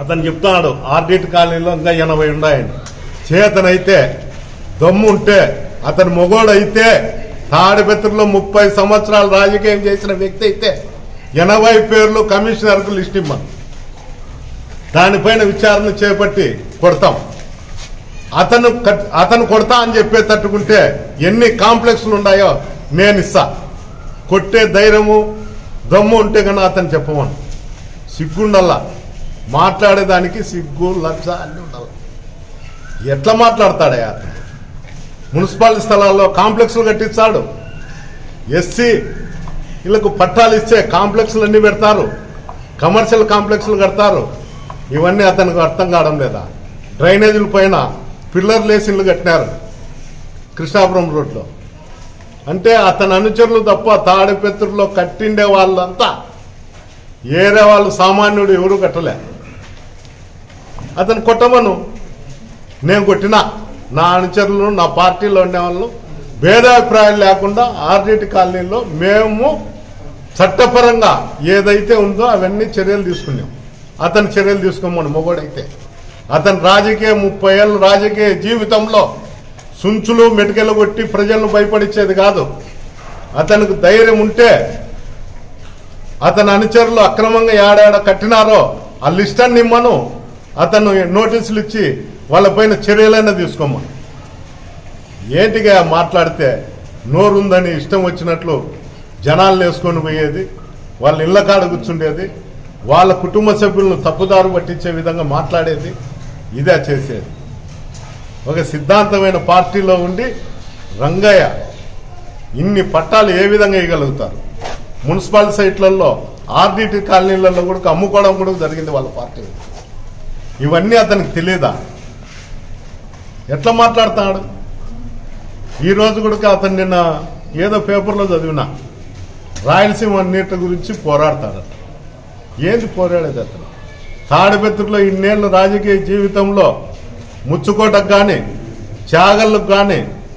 అతను చెప్తున్నాడు ఆర్డిట్ కాలనీలో ఇంకా ఎనభై ఉన్నాయని చేతనైతే దమ్ము ఉంటే అతను మొగోడైతే తాడిపత్రిలో ముప్పై సంవత్సరాలు రాజకీయం చేసిన వ్యక్తి అయితే ఎనభై పేర్లు కమిషనర్కు లిస్ట్ ఇమ్మను దానిపైన విచారణ చేపట్టి కొడతాం అతను కట్- అతను కొడతా అని చెప్పే తట్టుకుంటే ఎన్ని కాంప్లెక్స్లు ఉన్నాయో నేను ఇస్తా కొట్టే ధైర్యము దమ్ము ఉంటే కన్నా అతను చెప్పమను సిగ్గుండల్లా మాట్లాడేదానికి సిగ్గు లక్ష అన్ని ఉండాలి ఎట్లా మాట్లాడతాడే అతను మున్సిపాలిటీ స్థలాల్లో కాంప్లెక్స్లు కట్టించాడు ఎస్సీ వీళ్ళకు పట్టాలు ఇచ్చే కాంప్లెక్స్లు అన్ని పెడతారు కమర్షియల్ కాంప్లెక్స్లు కడతారు ఇవన్నీ అతనికి అర్థం కావడం లేదా డ్రైనేజీల పైన పిల్లర్ లేసి ఇల్లు కట్టినారు కృష్ణాపురం రోడ్లో అంటే అతని అనుచరులు తప్ప తాడిపెత్తుల్లో కట్టిండే వాళ్ళంతా ఏరే వాళ్ళు సామాన్యుడు ఎవరు కట్టలే అతను కొట్టమను నేను కొట్టినా నా అనుచరులు నా పార్టీలో ఉండే వాళ్ళు భేదాభిప్రాయాలు లేకుండా ఆర్డిటి కాలనీలో మేము చట్టపరంగా ఏదైతే ఉందో అవన్నీ చర్యలు తీసుకున్నాం అతను చర్యలు తీసుకోమని మొగోడైతే అతను రాజకీయ ముప్పై ఏళ్ళ రాజకీయ జీవితంలో సుంచులు మెటికెలు కొట్టి ప్రజలను భయపడిచ్చేది కాదు అతనికి ధైర్యం ఉంటే అతని అనుచరులు అక్రమంగా ఏడాడ కట్టినారో ఆ లిస్ట్ అన్ని ఇమ్మను అతను నోటీసులు ఇచ్చి వాళ్ళపైన చర్యలైనా తీసుకోమను ఏంటిగా మాట్లాడితే నోరుందని ఇష్టం వచ్చినట్లు జనాలను వేసుకొని పోయేది వాళ్ళ ఇళ్ళ కాడ కూర్చుండేది వాళ్ళ కుటుంబ సభ్యులను తప్పుదారు పట్టించే విధంగా మాట్లాడేది ఇదే చేసేది ఒక సిద్ధాంతమైన పార్టీలో ఉండి రంగయ్య ఇన్ని పట్టాలు ఏ విధంగా ఇవ్వగలుగుతారు మున్సిపల్ సైట్లలో ఆర్డిటి కాలనీలలో కూడా అమ్ముకోవడం కూడా జరిగింది వాళ్ళ పార్టీ ఇవన్నీ అతనికి తెలియదా ఎట్లా మాట్లాడుతున్నాడు ఈ రోజు కూడా అతను నిన్న ఏదో పేపర్లో చదివినా రాయలసీమ నీటి గురించి పోరాడతాడట ఏంది పోరాడేది అతను తాడిపెత్తుల్లో ఇన్నేళ్ళు రాజకీయ జీవితంలో ముచ్చుకోటకు కానీ చాగళ్ళకు కానీ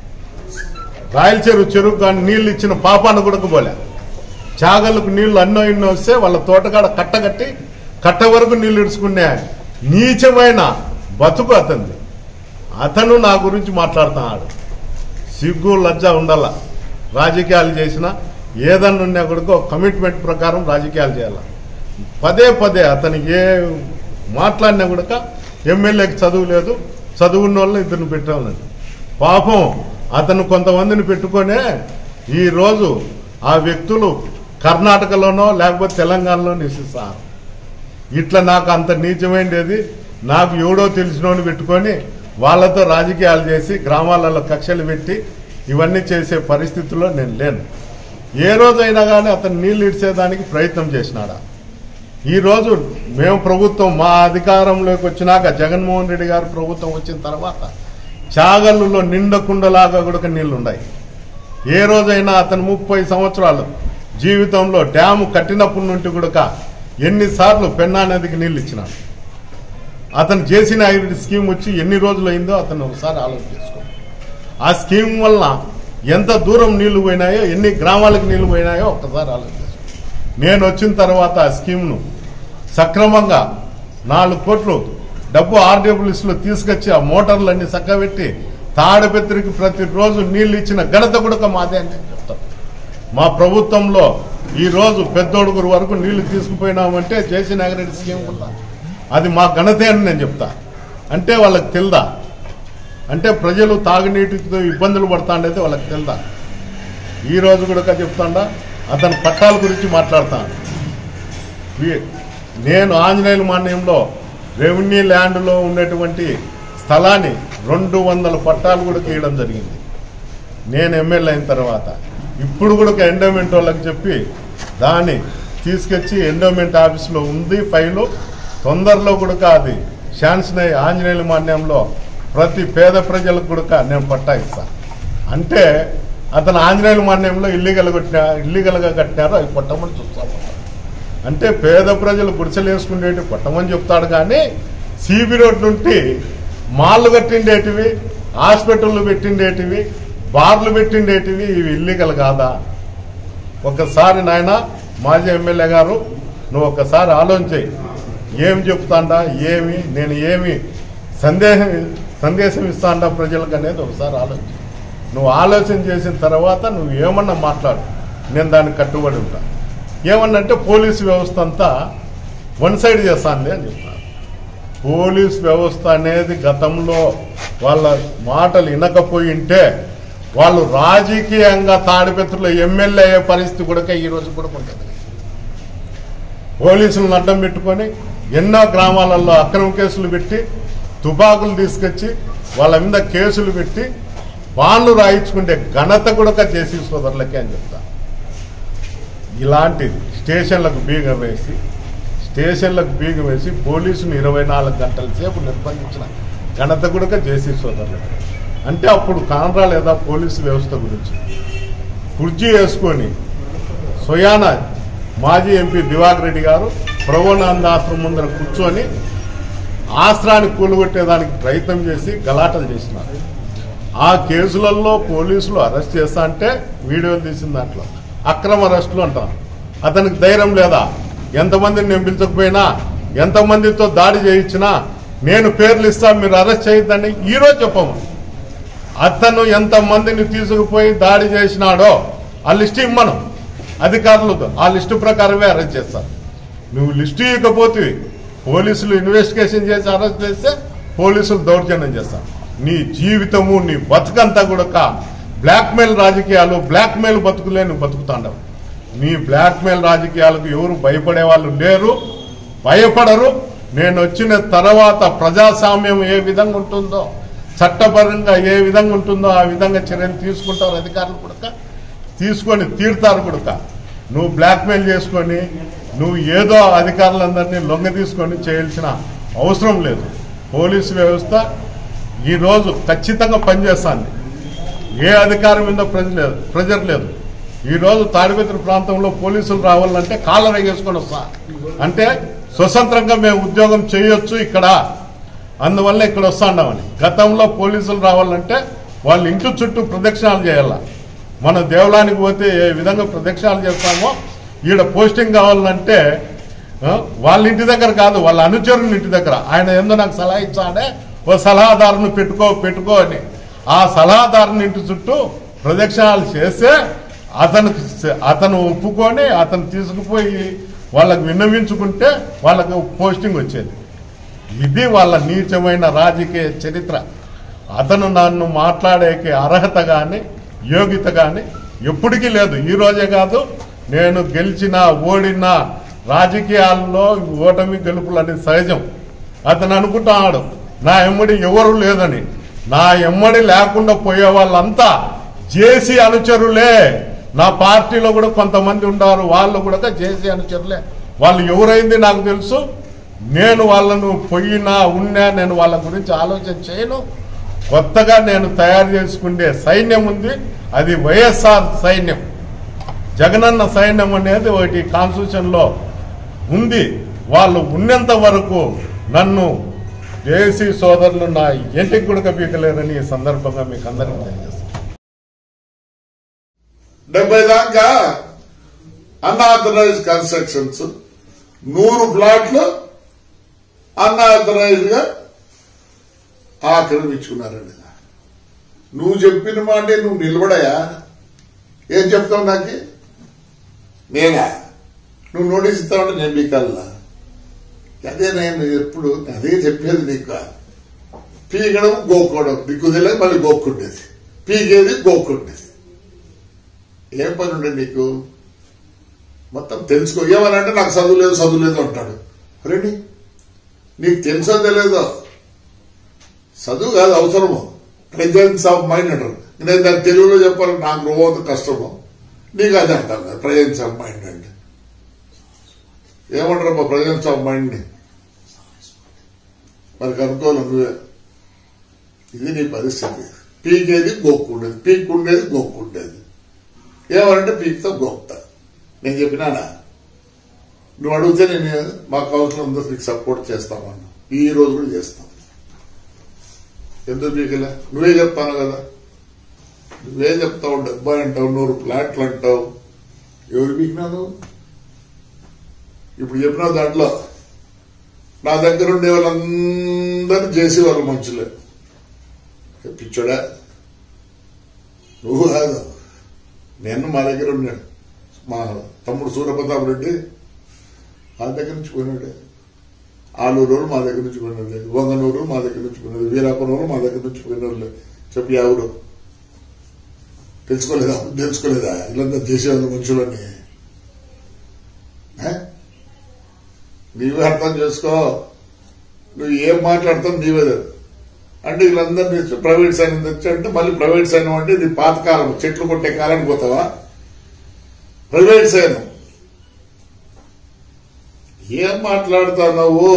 రాయలచెరువు చెరువు కానీ నీళ్లు ఇచ్చిన పాపాన్ని కూడా పోలే చాగళ్ళకు నీళ్లు అన్నో ఇన్నో వస్తే వాళ్ళ తోటకాడ కట్టగట్టి కట్ట వరకు నీళ్లు ఇడుచుకునే నీచమైన బతుకు అతనిది అతను నా గురించి మాట్లాడుతున్నాడు సిగ్గు లజ్జ ఉండాల రాజకీయాలు చేసినా ఏదన్నా ఉన్నా కూడా ఒక కమిట్మెంట్ ప్రకారం రాజకీయాలు చేయాలి పదే పదే అతను ఏ మాట్లాడినా కూడా ఎమ్మెల్యేకి చదువు లేదు చదువున్న వాళ్ళని ఇతను పెట్టాలని పాపం అతను కొంతమందిని పెట్టుకొనే ఈరోజు ఆ వ్యక్తులు కర్ణాటకలోనో లేకపోతే తెలంగాణలో నివసిస్తారు ఇట్లా నాకు అంత నీచమైనది నాకు ఎవడో తెలిసినోని పెట్టుకొని వాళ్ళతో రాజకీయాలు చేసి గ్రామాలలో కక్షలు పెట్టి ఇవన్నీ చేసే పరిస్థితుల్లో నేను లేను ఏ రోజైనా కానీ అతను నీళ్ళు ఇడ్చేదానికి ప్రయత్నం చేసినాడా ఈ రోజు మేము ప్రభుత్వం మా అధికారంలోకి వచ్చినాక జగన్మోహన్ రెడ్డి గారు ప్రభుత్వం వచ్చిన తర్వాత చాగళ్ళులో నిండకుండలాగా కూడా నీళ్లు ఉన్నాయి ఏ రోజైనా అతను ముప్పై సంవత్సరాలు జీవితంలో డ్యాము కట్టినప్పటి నుండి కూడా ఎన్నిసార్లు పెన్నా నదికి నీళ్లు ఇచ్చినాడు అతను చేసిన ఐదు స్కీమ్ వచ్చి ఎన్ని రోజులు అయిందో అతను ఒకసారి ఆలోచన చేసుకో ఆ స్కీమ్ వలన ఎంత దూరం నీళ్లు పోయినాయో ఎన్ని గ్రామాలకు నీళ్లు పోయినాయో ఒక్కసారి ఆలోచన చేసుకో నేను వచ్చిన తర్వాత ఆ స్కీమ్ను సక్రమంగా నాలుగు కోట్లు డబ్బు ఆర్డబ్ల్యూఎస్లో తీసుకొచ్చి ఆ మోటార్లన్నీ చక్కబెట్టి తాడపెత్తికి ప్రతిరోజు నీళ్లు ఇచ్చిన ఘనత కూడా మాదే అని నేను చెప్తాను మా ప్రభుత్వంలో ఈ రోజు పెద్దోడుగురు వరకు నీళ్లు తీసుకుపోయినామంటే జేసీ నాగరెడ్డి స్కీమ్ ఉందా అది మా ఘనతే అని నేను చెప్తా అంటే వాళ్ళకి తెలుదా అంటే ప్రజలు తాగునీటితో ఇబ్బందులు పడతాండైతే వాళ్ళకి తెలుదా ఈ రోజు కూడా చెప్తాండా అతని పట్టాల గురించి మాట్లాడతాను వీ- నేను ఆంజనేయుల మాన్యంలో రెవెన్యూ ల్యాండ్లో ఉన్నటువంటి స్థలాన్ని రెండు వందల పట్టాలు కూడా గీయడం జరిగింది నేను ఎమ్మెల్యే అయిన తర్వాత ఇప్పుడు కూడా ఒక ఎండోమెంట్ వాళ్ళకి చెప్పి దాన్ని తీసుకొచ్చి ఎండోమెంట్ ఆఫీస్లో ఉంది ఫైలు తొందరలో కూడా అది శాంక్షన్ అయ్యి ఆంజనేయుల మాన్యంలో ప్రతి పేద ప్రజలకు కూడా నేను పట్టా ఇస్తా అంటే అతను ఆంజనేయుల మాన్యంలో ఇల్లీగల్ కొట్టిన ఇల్లీగల్గా కట్టినారో అవి కొట్టమని చూస్తాను అంటే పేద ప్రజలు గుడిసెలు వేసుకునేటి కొట్టమని చెప్తాడు కానీ సిబి రోడ్ నుండి మాళ్ళు కట్టిండేటివి హాస్పిటళ్ళు పెట్టిండేటివి బార్లు పెట్టిండేటివి ఇవి ఇల్లీగల్ కాదా ఒక్కసారి నాయన మాజీ ఎమ్మెల్యే గారు నువ్వు ఒక్కసారి ఆలోచన చేయి ఏమి చెప్తాండా ఏమి నేను ఏమి సందేహం సందేశం ఇస్తాండా ప్రజలకు అనేది ఒకసారి ఆలోచన నువ్వు ఆలోచన చేసిన తర్వాత నువ్వు ఏమన్నా మాట్లాడు నేను దానికి కట్టుబడి ఉంటా ఏమన్నంటే పోలీసు వ్యవస్థ అంతా వన్ సైడ్ చేస్తానులే అని చెప్తాను పోలీస్ వ్యవస్థ అనేది గతంలో వాళ్ళ మాటలు వినకపోయి ఉంటే వాళ్ళు రాజకీయంగా తాడిపెత్తులో ఎమ్మెల్యే అయ్యే పరిస్థితి కూడా ఈ రోజు కూడా ఉంటుంది పోలీసులను అడ్డం పెట్టుకొని ఎన్నో గ్రామాలలో అక్రమ కేసులు పెట్టి తుపాకులు తీసుకొచ్చి వాళ్ళ మీద కేసులు పెట్టి బాండ్లు రాయించుకుంటే ఘనత కూడా చేసి సోదరులకే అని చెప్తా ఇలాంటిది స్టేషన్లకు బీగం వేసి స్టేషన్లకు బీగం వేసి పోలీసును ఇరవై నాలుగు గంటల సేపు నిర్బంధించిన ఘనత కూడా చేసి సోదరులకి అంటే అప్పుడు కానరా లేదా పోలీసు వ్యవస్థ గురించి కుర్చీ వేసుకొని సొయాన మాజీ ఎంపీ దివాకర్ రెడ్డి గారు ప్రవణానంద ఆశ్రమం ముందర కూర్చొని ఆస్త్రాన్ని కూలగొట్టేదానికి ప్రయత్నం చేసి గలాటలు చేసినారు ఆ కేసులలో పోలీసులు అరెస్ట్ చేస్తా అంటే వీడియోలు తీసిన దాంట్లో అక్రమ అరెస్టులు అంటాం అతనికి ధైర్యం లేదా ఎంతమందిని నేను పిలిచకపోయినా ఎంతమందితో దాడి చేయించినా నేను పేర్లు ఇస్తా మీరు అరెస్ట్ చేయొద్దని ఈరోజు చెప్పము అతను ఎంతమందిని తీసుకుపోయి దాడి చేసినాడో ఆ లిస్ట్ ఇమ్మను అధికారులతో ఆ లిస్టు ప్రకారమే అరెస్ట్ చేస్తారు నువ్వు లిస్టు ఇవ్వకపోతే పోలీసులు ఇన్వెస్టిగేషన్ చేసి అరెస్ట్ చేస్తే పోలీసులు దౌర్జన్యం చేస్తారు నీ జీవితము నీ బతుకంతా కూడా బ్లాక్మెయిల్ రాజకీయాలు బ్లాక్మెయిల్ బతుకులే నువ్వు బతుకుతాండవు నీ బ్లాక్మెయిల్ రాజకీయాలకు ఎవరు భయపడే వాళ్ళు లేరు భయపడరు నేను వచ్చిన తర్వాత ప్రజాస్వామ్యం ఏ విధంగా ఉంటుందో చట్టపరంగా ఏ విధంగా ఉంటుందో ఆ విధంగా చర్యలు తీసుకుంటారు అధికారులు కూడా తీసుకొని తీరుతారు కూడా నువ్వు బ్లాక్మెయిల్ చేసుకొని నువ్వు ఏదో అధికారులందరినీ లొంగ తీసుకొని చేయాల్సిన అవసరం లేదు పోలీసు వ్యవస్థ ఈరోజు ఖచ్చితంగా పనిచేస్తుంది ఏ అధికారం మీద ప్రజ లేదు ప్రెజర్ లేదు ఈరోజు తాడిపత్రి ప్రాంతంలో పోలీసులు రావాలంటే కాళ్ళ వేసుకొని వస్తా అంటే స్వతంత్రంగా మేము ఉద్యోగం చేయొచ్చు ఇక్కడ అందువల్ల ఇక్కడ వస్తాండామని గతంలో పోలీసులు రావాలంటే వాళ్ళు ఇంటి చుట్టూ ప్రదక్షిణాలు చేయాల మన దేవలానికి పోతే ఏ విధంగా ప్రదక్షిణాలు చేస్తామో ఈడ పోస్టింగ్ కావాలంటే ఆ, వాళ్ళ ఇంటి దగ్గర కాదు వాళ్ళ అనుచరుల ఇంటి దగ్గర ఆయన ఏందో నాకు సలహా ఇచ్చాడే ఓ సలహాదారుని పెట్టుకో పెట్టుకో అని ఆ సలహాదారుని ఇంటి చుట్టూ ప్రదక్షిణాలు చేస్తే అతనికి అతను ఒప్పుకొని అతను తీసుకుపోయి వాళ్ళకు విన్నవించుకుంటే వాళ్ళకు పోస్టింగ్ వచ్చేది ఇది వాళ్ళ నీచమైన రాజకీయ చరిత్ర అతను నన్ను మాట్లాడేకి అర్హత కానీ యోగ్యత కానీ ఎప్పటికీ లేదు ఈ రోజే కాదు నేను గెలిచిన ఓడిన రాజకీయాల్లో ఓటమి గెలుపులు అనేది సహజం అతను అనుకుంటున్నాడు నా ఎమ్మడి ఎవరు లేదని నా ఎమ్మడి లేకుండా పోయే వాళ్ళంతా జేసీ అనుచరులే నా పార్టీలో కూడా కొంతమంది ఉన్నారు వాళ్ళు కూడా జేసీ అనుచరులే వాళ్ళు ఎవరైంది నాకు తెలుసు నేను వాళ్ళను పోయినా ఉన్నా నేను వాళ్ళ గురించి ఆలోచన చేయను కొత్తగా నేను తయారు చేసుకునే సైన్యం ఉంది అది వైఎస్ఆర్ సైన్యం జగనన్న సైన్యం అనేది ఒకటి కాన్స్టిట్యూషన్ లో ఉంది వాళ్ళు ఉన్నంత వరకు నన్ను దేశీ సోదరులు నా ఇంటికి కూడా పీకలేరని ఈ సందర్భంగా మీకు అందరికీ తెలియజేస్తాను డెబ్బై దాకా అన్ఆథరైజ్ కన్స్ట్రక్షన్స్ నూరు ప్లాట్లు అన్ఆథరైజ్ గా ఆక్రమించుకున్నారండి నువ్వు చెప్పిన మాటే నువ్వు నిలబడయా ఏం చెప్తావు నాకు నేనా నువ్వు నోటీస్ ఇస్తావంటే నేను మీకల్లా అదే నేను ఎప్పుడు అదే చెప్పేది నీకు పీకడం గోక్కోవడం నీకు తెలియదు మళ్ళీ గోక్కుండేది పీకేది గోక్కుండేది ఏం పని ఉండే నీకు మొత్తం తెలుసుకో ఏమనంటే నాకు చదువు లేదు చదువు లేదు అంటాడు రెడీ నీకు తెలుసో తెలియదో చదువు కాదు అవసరము ప్రజెన్స్ ఆఫ్ మైండ్ అంటారు నేను దాన్ని తెలుగులో చెప్పాలంటే నాకు రోజు కష్టము నీకు అది అంటాను కదా ప్రజెన్స్ ఆఫ్ మైండ్ అంటే ఏమంటారు మా ప్రజెన్స్ ఆఫ్ మైండ్ని మరి కనుక్కోవాలి నువ్వే ఇది నీ పరిస్థితి పీకేది గోక్కుండేది పీక్కుండేది గోక్కుండేది ఏమంటే పీక్తా గోక్తా నేను చెప్పినానా నువ్వు అడిగితే నేను మా కౌన్సిల్ అందరూ నీకు సపోర్ట్ చేస్తామన్నా ఈ రోజు కూడా చేస్తాం ఎందుకు పీకలే నువ్వే చెప్తాను కదా నువ్వే చెప్తావు డెబ్బై అంటావు నూరు ప్లాట్లు అంటావు ఎవరు పీకినా నువ్వు ఇప్పుడు చెప్పిన దాంట్లో నా దగ్గర ఉండే వాళ్ళందరూ చేసేవాళ్ళు మనుషులే పిచ్చోడా నువ్వు కాదు నేను మా దగ్గర ఉన్నాడు మా తమ్ముడు సూర్యప్రతాప్ రెడ్డి మా దగ్గర నుంచి పోయినాడు ఆలూరు మా దగ్గర నుంచి పోయినాడు వంగనూరు మా దగ్గర నుంచి పోయినాడు వీరాపురం మా దగ్గర నుంచి పోయినాడు చెప్పి ఎవరు తెలుసుకోలేదా తెలుసుకోలేదా ఇల్లంతా చేసేవాళ్ళు మనుషులని ఏ? నీవే అర్థం చేసుకో నువ్వు ఏం మాట్లాడతావు నీవే తెలుసు. అంటే వీళ్ళందరినీ ప్రైవేట్ సైన్యం తెచ్చి అంటే మళ్ళీ ప్రైవేట్ సైన్యం అంటే ఇది పాతకాలం చెట్లు కొట్టే కాలానికి పోతావా ప్రైవేట్ సైన్యం ఏం మాట్లాడుతున్నావు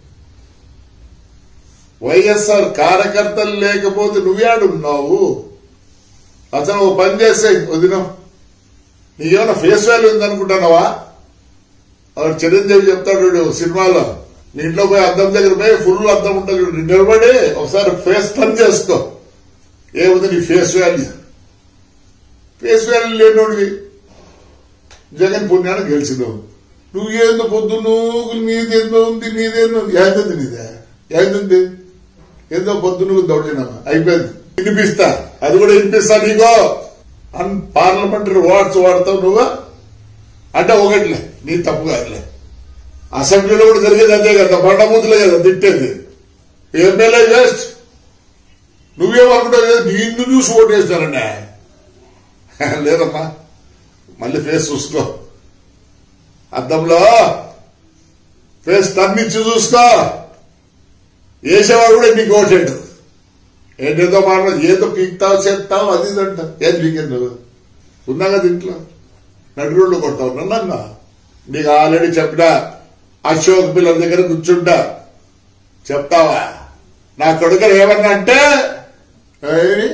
వైఎస్ఆర్ కార్యకర్తలు లేకపోతే నువ్వేడున్నావు అసలు ఓ పని చేసే వదిన నీకేమైనా ఫేస్ వాల్యూ ఉందనుకుంటున్నావా వాడు చిరంజీవి చెప్తాడు వీడు సినిమాలో నీ ఇంట్లో పోయి అద్దం దగ్గర పోయి ఫుల్ అద్దం ఉంటుంది చూడు. నిలబడి ఒకసారి ఫేస్ టర్న్ చేసుకో ఏముంది నీ ఫేస్ వాల్యూ ఫేస్ వాల్యూ లేనోడివి జగన్ పుణ్యాన్ని గెలిచినావు నువ్వేందో పొద్దు నువ్వు నీదేందో ఉంది నీదేందో ఉంది ఏంది నీదే ఏంది ఏందో పొద్దు నువ్వు దౌడినావా అయిపోయింది వినిపిస్తా అది కూడా వినిపిస్తా నీకో అన్ పార్లమెంటరీ వర్డ్స్ వాడతావు నువ్వు అంటే ఒకటిలే నీ తప్పు కాదులే అసెంబ్లీలో కూడా జరిగేది అంతే కదా బండమూతులే కదా తిట్టేది ఎమ్మెల్యే వేస్ట్ నువ్వేమనుకుంటావు నీ ఇందు చూసి ఓటు వేస్తానండి లేదమ్మా మళ్ళీ ఫేస్ చూసుకో అద్దంలో ఫేస్ తన్నిచ్చి చూసుకో వేసేవాడు కూడా నీకు ఓటాడు ఏంటేదో మాట్లాడు ఏదో పీక్తావు చేస్తావు అది ఇది అంట ఏది పీకేది నువ్వు ఉన్నా కదా ఇంట్లో నడురోళ్ళు కొడతావు నన్నన్నా నీకు ఆల్రెడీ చెప్పినా అశోక్ పిల్లల దగ్గర కూర్చుంటా చెప్తావా నా కొడుకు ఏమన్నా అంటే ఏయ్,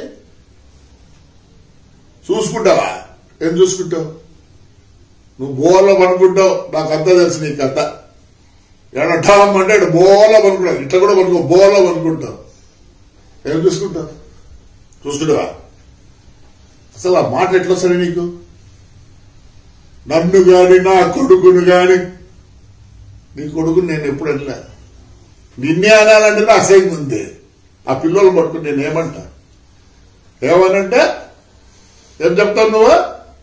చూసుకుంటావా ఏం చూసుకుంటావు నువ్వు బోలో పనుకుంటావు నాకు అంతా తెలుసు నీ కథ ఎడటాం అంటే ఇటు బోలో పనుకుంటావు ఇట్లా కూడా పనుకో బోలో పనుకుంటావు ఏం చూసుకుంటావు చూసుకుంటావా అసలు ఆ మాట ఎట్లా వస్తుంది నీకు నన్ను గాని నా కొడుకును గాని నీ కొడుకుని నేను ఎప్పుడు అనలే నిన్నే అనాలంటే నా అసహ్యం ఉంది ఆ పిల్లలు పట్టుకుని నేను ఏమంటా ఏమనంటే ఏం చెప్తావు నువ్వు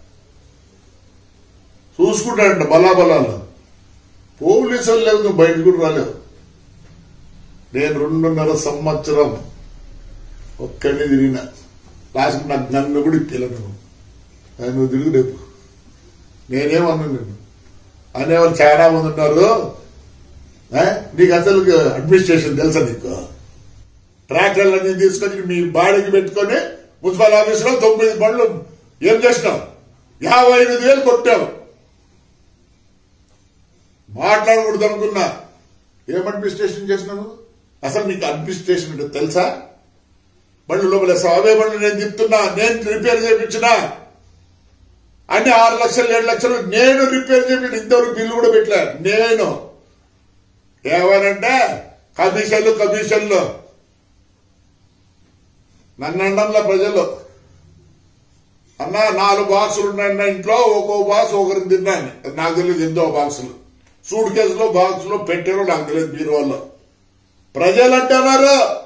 చూసుకుంటాడంట బలాబలాలు పోలీసులు లేవు నువ్వు బయటకు కూడా రాలేవు నేను రెండున్నర సంవత్సరం ఒక్కడిని తిరిగిన లాస్ట్ నాకు నన్ను కూడా పిల్లను నువ్వు తిరుగు రేపు నేనేమన్నా నేను అనేవాళ్ళు చాలా మంది ఉన్నారు ఏ? నీకు అసలు అడ్మినిస్ట్రేషన్ తెలుసా నీకు ట్రాక్టర్లన్నీ తీసుకొని మీ బాడీకి పెట్టుకొని మున్సిపల్ ఆఫీసులో తొమ్మిది బండ్లు ఏం చేసినావు యాభై ఎనిమిది వేలు కొట్టావు మాట్లాడకూడదు అనుకున్నా ఏం అడ్మినిస్ట్రేషన్ చేసినావు అసలు నీకు అడ్మినిస్ట్రేషన్ అంటే తెలుసా బండ్లు లోపల అవే బండ్లు నేను చెప్తున్నా నేను రిపేర్ చేయించినా అన్ని ఆరు లక్షలు ఏడు లక్షలు నేను రిపేర్ చేయించిన ఇంతవరకు బిల్లు కూడా పెట్టలే నేను ఏమనంటే కమిషన్లు కమిషన్లు నన్ను అండంలో ప్రజలు అన్న నాలుగు బాక్సులు ఉన్నాయన్న ఇంట్లో ఒక్కో బాక్స్ ఒకరిని తిన్నాను నాకు తెలియదు ఎంతో బాక్సులు సూట్ కేసులో బాక్సులో పెట్టారో నాకు తెలియదు మీరు వాళ్ళు ప్రజలు అంటున్నారు